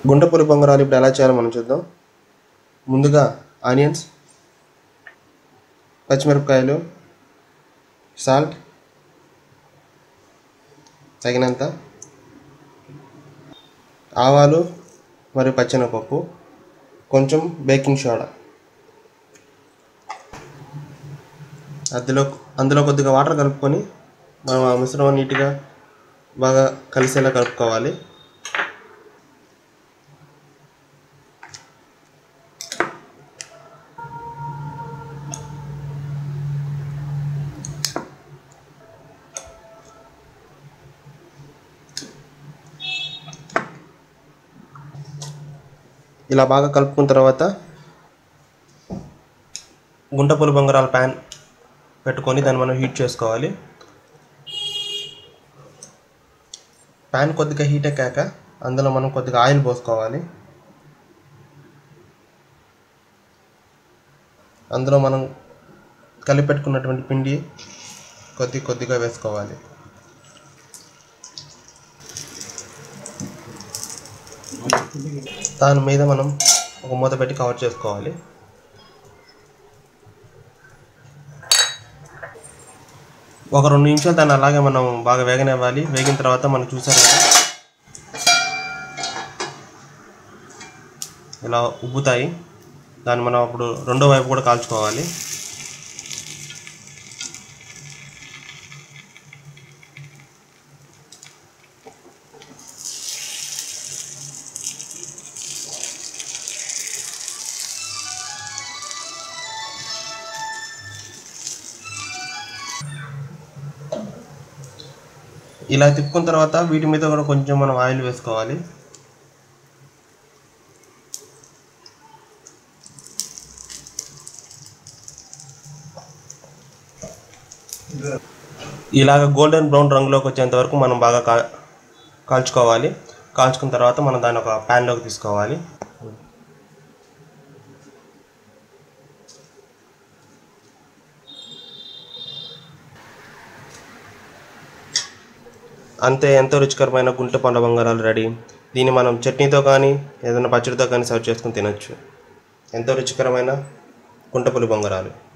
గుంటపూరి బొంగరాలు ఇప్పుడు ఎలా చేయాలో మనం చూద్దాం ముందుగా ఆనియన్స్ పచ్చిమిరపకాయలు సాల్ట్ తగినంత ఆవాలు మరియు పచ్చెనపప్పు కొంచెం బేకింగ్ సోడా అందులో అందులో కొద్దిగా వాటర్ కలుపుకొని మనం ఆ మిశ్రమం నీట్గా బాగా కలిసేలా కలుపుకోవాలి ఇలా బాగా కలుపుకున్న తర్వాత గుంటపూలు బొంగరాల ప్యాన్ పెట్టుకొని దాన్ని మనం హీట్ చేసుకోవాలి ప్యాన్ కొద్దిగా హీట్ ఎక్కాక అందులో మనం కొద్దిగా ఆయిల్ పోసుకోవాలి అందులో మనం కలిపి పెట్టుకున్నటువంటి పిండి కొద్ది కొద్దిగా వేసుకోవాలి దాని మీద మనం ఒక మూత పెట్టి కవర్ చేసుకోవాలి ఒక రెండు నిమిషాలు దాన్ని అలాగే మనం బాగా వేగనివ్వాలి వేగిన తర్వాత మనం చూసారు కదా ఇలా ఉబ్బుతాయి దాన్ని మనం అప్పుడు రెండో వైపు కూడా కాల్చుకోవాలి ఇలా తిప్పుకున్న తర్వాత వీటి మీద కూడా కొంచెం మనం ఆయిల్ వేసుకోవాలి ఇలాగ గోల్డెన్ బ్రౌన్ రంగులోకి వచ్చేంత వరకు మనం బాగా కా కాల్చుకోవాలి కాల్చుకున్న తర్వాత మనం దాన్ని ఒక ప్యాన్లోకి తీసుకోవాలి అంతే ఎంతో రుచికరమైన గుంట పండ్ల బంగారాలు రెడీ దీన్ని మనం చట్నీతో కానీ ఏదైనా పచ్చడితో కానీ సర్వ్ చేసుకుని తినొచ్చు ఎంతో రుచికరమైన గుంటపులి బొంగరాలు